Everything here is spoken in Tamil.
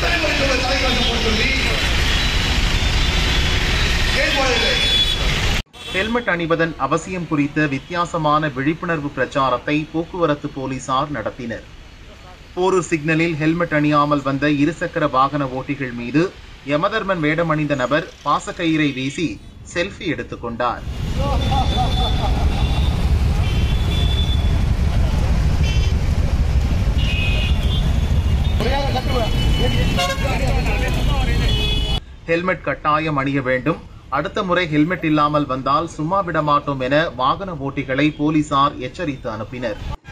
தலைமுறை தலைக்கவசம் போட்டு சொல்லி ஏன் போடவில்லை ஹெல்மெட் அணிவதன் அவசியம் குறித்த வித்தியாசமான விழிப்புணர்வு பிரச்சாரத்தை போக்குவரத்து போலீசார் நடத்தினர் போரூர் சிக்னலில் ஹெல்மெட் அணியாமல் வந்த இருசக்கர வாகன ஓட்டிகள் மீது யமதர்மன் வேடம் அணிந்த நபர் பாசக்கயிறை வீசி செல்ஃபி எடுத்துக் கொண்டார் ஹெல்மெட் கட்டாயம் அணிய வேண்டும் அடுத்த முறை ஹெல்மெட் இல்லாமல் வந்தால் சும்மா விட மாட்டோம் என வாகன ஓட்டிகளை போலீசார் எச்சரித்து அனுப்பினர்